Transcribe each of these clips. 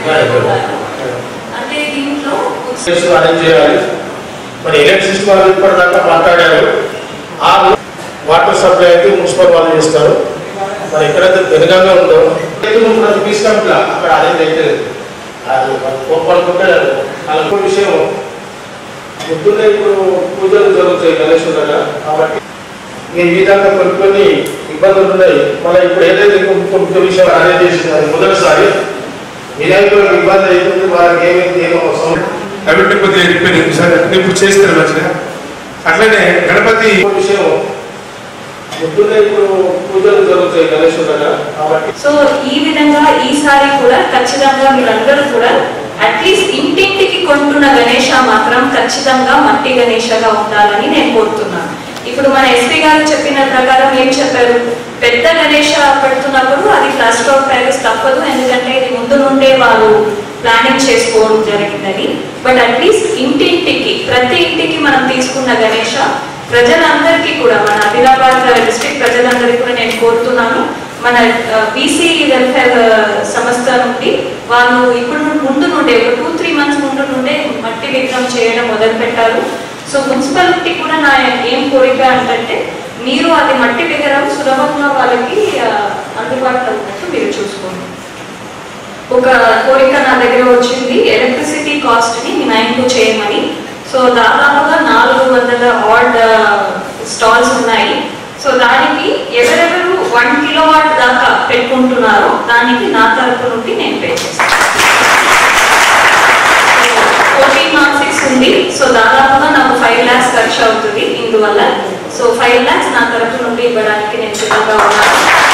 వేడుకున్నారు అంటే దీంట్లో సిస్టమ్ అరేంజ్ చేయాలి మరి ఎలక్ట్రిసిటీ వాళ్ళు ఇప్పటిదాకా మాట్లాడారు ఆ వాటర్ సప్లై అయితే మున్సిపల్ వాళ్ళు చేస్తారు మరి ఎక్కడైతే భిన్నంగా ఉందో ప్రతి పీస్ కంప్లా అక్కడ అరేంజ్ అయితే అది కోపడుకుంటే అలాంటి విషయం పొద్దున్నే ఇప్పుడు పూజలు జరుగుతాయి గణేశుడు దగ్గర కాబట్టి ఈ విధంగా కొన్ని కొన్ని ఇబ్బందులు ఉన్నాయి మళ్ళీ ఇప్పుడు ఏదైతే ఇంకొక ముఖ్య విషయం అరేంజ్ చేసింది అది మొదటిసారి వినాయకుడు ఇబ్బంది అవుతుంది వాళ్ళకి ఏమైంది ఏమో అవసరం కాబట్టి కొద్దిగా రిపేర్ సార్ ఇప్పుడు చేస్తారు మంచిగా అట్లనే గణపతి ఇంకో విషయం పొద్దున్నే ఇప్పుడు పూజలు జరుగుతాయి గణేశుడు దగ్గర కాబట్టి సో ఈ విధంగా ఈసారి కూడా ఖచ్చితంగా మీరందరూ కూడా అట్లీస్ట్ ఇంటింటికి కొంటున్న గణేష మాత్రం ఖచ్చితంగా మట్టి గణేషగా ఉండాలని నేను కోరుతున్నాను ఇప్పుడు మన ఎస్పీ గారు చెప్పిన ప్రకారం ఏం చెప్పారు పెద్ద గణేష పెడుతున్నప్పుడు అది ప్లాస్టర్ ఆఫ్ ప్యారిస్ తప్పదు ఎందుకంటే ఇది ముందు నుండే వాళ్ళు ప్లానింగ్ చేసుకోవడం జరిగిందని బట్ అట్లీస్ట్ ఇంటింటికి ప్రతి ఇంటికి మనం తీసుకున్న గణేష ప్రజలందరికీ కూడా మన ఆదిలాబాద్ డిస్ట్రిక్ట్ ప్రజలందరికీ కూడా నేను కోరుతున్నాను మన బీసీ వెల్ఫేర్ సంస్థ నుండి వాళ్ళు ఇప్పుడు ను- ముందు నుండే ఒక టూ త్రీ మంత్స్ ముందు నుండే మట్టి విగ్రహం చేయడం మొదలు పెట్టారు సో మున్సిపాలిటీ కూడా నా ఏం కోరిక అంటే మీరు అది మట్టి విగ్రహం సులభంగా వాళ్ళకి ఆ, అందుబాటులో ఉన్నట్టు మీరు చూసుకోండి ఒక కోరిక నా దగ్గర వచ్చింది ఎలక్ట్రిసిటీ కాస్ట్ ని మినహాయింపు చేయమని సో దాదాపుగా నాలుగు వందల ఆడ్ స్టాల్స్ ఉన్నాయి సో దానికి ఎవరెవరు వన్ కిలో వాట్ దాకా పెట్టుకుంటున్నారో దానికి నా తరపు నుండి నేను పే చేస్తాను ఫోర్టీన్ నాట్ సిక్స్ ఉంది సో దాదాపుగా నాకు ఫైవ్ ల్యాక్స్ ఖర్చు అవుతుంది ఇందువల్ల సో ఫైవ్ ల్యాక్స్ నా తరపు నుండి ఇవ్వడానికి నేను సిద్ధంగా ఉన్నాను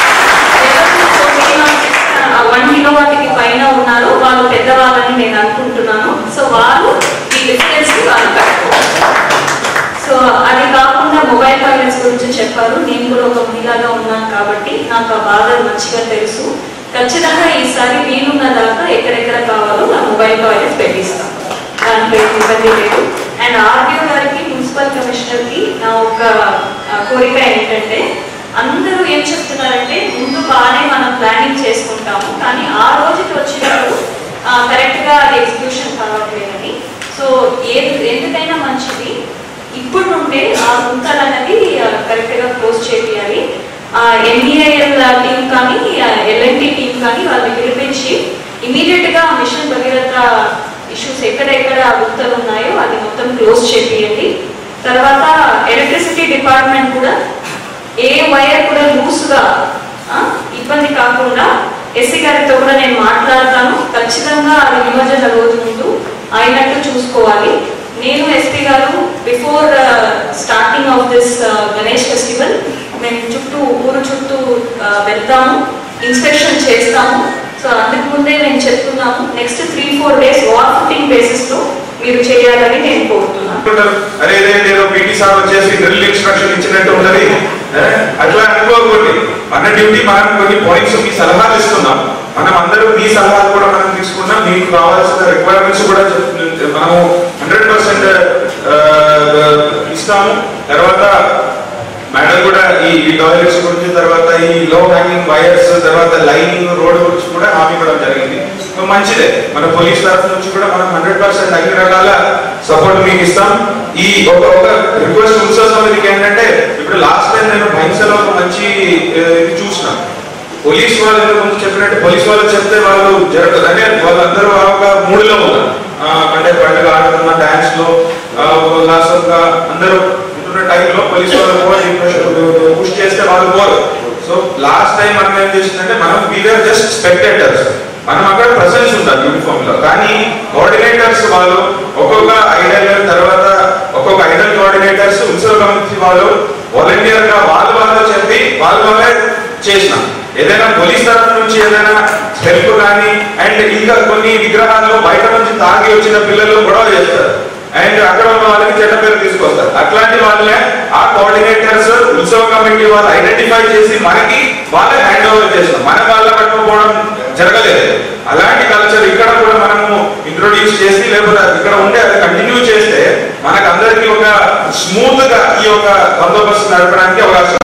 వన్ కిలో వాటికి పైన ఉన్నారు వాళ్ళు పెద్దవాళ్ళని నేను అనుకుంటున్నాను సో వాళ్ళు ఈ డిఫరెన్స్ వాళ్ళు కట్టుకోవాలి సో అది కాకుండా మొబైల్ టాయిలెట్స్ గురించి చెప్పారు నేను కూడా ఒక మహిళగా ఉన్నాను కాబట్టి నాకు ఆ బాధ మంచిగా తెలుసు ఖచ్చితంగా ఈసారి వీలున్న దాకా ఎక్కడెక్కడ కావాలో ఆ మొబైల్ టాయిలెట్స్ పెట్టిస్తాం దాంట్లో ఏం ఇబ్బంది లేదు అండ్ ఆర్డీఓ గారికి మున్సిపల్ కమిషనర్కి నా ఒక ఆ, కోరిక ఏంటంటే అందరూ ఏం చెప్తున్నారంటే ముందు బాగానే మనం ప్లానింగ్ చేసుకుంటాము కానీ ఆ రోజుకి వచ్చినప్పుడు కరెక్ట్ గా అది ఎగ్జిక్యూషన్ కావట్లేదని సో ఏది ఎందుకైనా మంచిది ఇప్పుడు నుండే ఆ గుంతలు అనేది కరెక్ట్ గా క్లోజ్ చేయాలి ఆ ఎంఈఐఎల్ టీం కానీ ఎల్ఎన్టీ టీం కానీ వాళ్ళని పిలిపించి ఇమీడియట్ గా మిషన్ భగీరథ ఇష్యూస్ ఎక్కడెక్కడ ఆ గుంతలు ఉన్నాయో అది మొత్తం క్లోజ్ చేపియండి తర్వాత ఎలక్ట్రిసిటీ డిపార్ట్మెంట్ కూడా ఏ వైర్ కూడా లూస్గా ఇబ్బంది కాకుండా ఎస్సీ గారితో కూడా నేను మాట్లాడతాను ఖచ్చితంగా అది నిమజ్జన రోజు ముందు అయినట్టు చూసుకోవాలి నేను ఎస్పీ గారు before starting of this Ganesh festival మేము చుట్టూ ఊరు చుట్టూ ఆ, వెళ్తాము ఇన్స్పెక్షన్ చేస్తాము సో అందుకు ముందే నేను చెప్తున్నాము next three four days war footing basis లో మీరు చేయాలని నేను కోరుతున్నాను అనుకుంటారు అరే ఇదేంటి ఏదో పీటీ సార్ వచ్చేసి డ్రిల్ ఇన్స్ట్రక్షన్ ఇచ్చినట్టు ఉన్నది ఏ? అట్లా అనుకోకూడదు మన డ్యూటీ మనం కొన్ని పాయింట్స్ మీ సలహాలు ఇస్తున్నాం మనం అందరూ మీ సలహాలు కూడా మనం తీసుకున్నాం మీకు కావాల్సిన రిక్వైర్మెంట్స్ కూడా చెప్- మనము హండ్రెడ్ పర్సెంట్ ఇస్తాము తర్వాత మేడం కూడా ఈ టాయిలెట్స్ గురించి తర్వాత ఈ లో హ్యాంగింగ్ వైర్స్ తర్వాత లైనింగ్ రోడ్ గురించి కూడా హామీ ఇవ్వడం జరిగింది సో మంచిదే మన పోలీస్ తరఫు నుంచి కూడా మనం హండ్రెడ్ పర్సెంట్ అన్ని రకాల సపోర్ట్ మీకు ఇస్తాం ఈ ఒక ఒక రిక్వెస్ట్ ఉత్సవ సమితికి ఏంటంటే ఇప్పుడు లాస్ట్ టైం నేను భైంసలో ఒక మంచి ఆ, ఇది చూసిన పోలీస్ వాళ్ళు ఏదో ముందు చెప్పినట్టు పోలీస్ వాళ్ళు చెప్తే వాళ్ళు జరగదు అంటే వాళ్ళందరూ ఒక మూడులో ఉన్నారు ఆ, అంటే పండుగ ఆడుతున్న డాన్స్ లో ఆ, ఒక లాస్ట్ ఒక అందరూ ఉంటున్న టైంలో పోలీస్ వాళ్ళు కూడా పుష్ చేస్తే వాళ్ళు పోరు సో లాస్ట్ టైం మనం ఏం చేసిందంటే మనం వీఆర్ జస్ట్ స్పెక్టేటర్స్ మనం అక్కడ ప్రెసెన్స్ ఉండాలి యూనిఫామ్ లో కానీ కోఆర్డినేటర్స్ వాళ్ళు ఒక్కొక్క ఐడల్ తర్వాత ఒక్కొక్క ఐడల్ కోఆర్డినేటర్స్ ఉత్సవ కమిటీ వాళ్ళు వాలంటీర్ గా వాళ్ళు వాళ్ళు చెప్పి వాళ్ళు వాళ్ళే చేసిన ఏదైనా పోలీస్ తరఫు నుంచి ఏదైనా హెల్ప్ కానీ అండ్ ఇంకా కొన్ని విగ్రహాల్లో బయట నుంచి తాగి వచ్చిన పిల్లలు గొడవ చేస్తారు అండ్ అక్కడ ఉన్న వాళ్ళకి చెడ్డ పేరు తీసుకొస్తారు అట్లాంటి వాళ్ళే ఆ కోఆర్డినేటర్స్ ఉత్సవ కమిటీ వాళ్ళు ఐడెంటిఫై చేసి మనకి వాళ్ళే హ్యాండ్ ఓవర్ చేస్తాం మన వాళ్ళ పట్టుకోవడం జరగలేదు అలాంటి కల్చర్ ఇక్కడ కూడా మనము ఇంట్రొడ్యూస్ చేసి లేకపోతే అది ఇక్కడ ఉంటే అది కంటిన్యూ చేస్తే మనకు అందరికీ ఒక స్మూత్ గా ఈ యొక్క బందోబస్తు నడపడానికి అవకాశం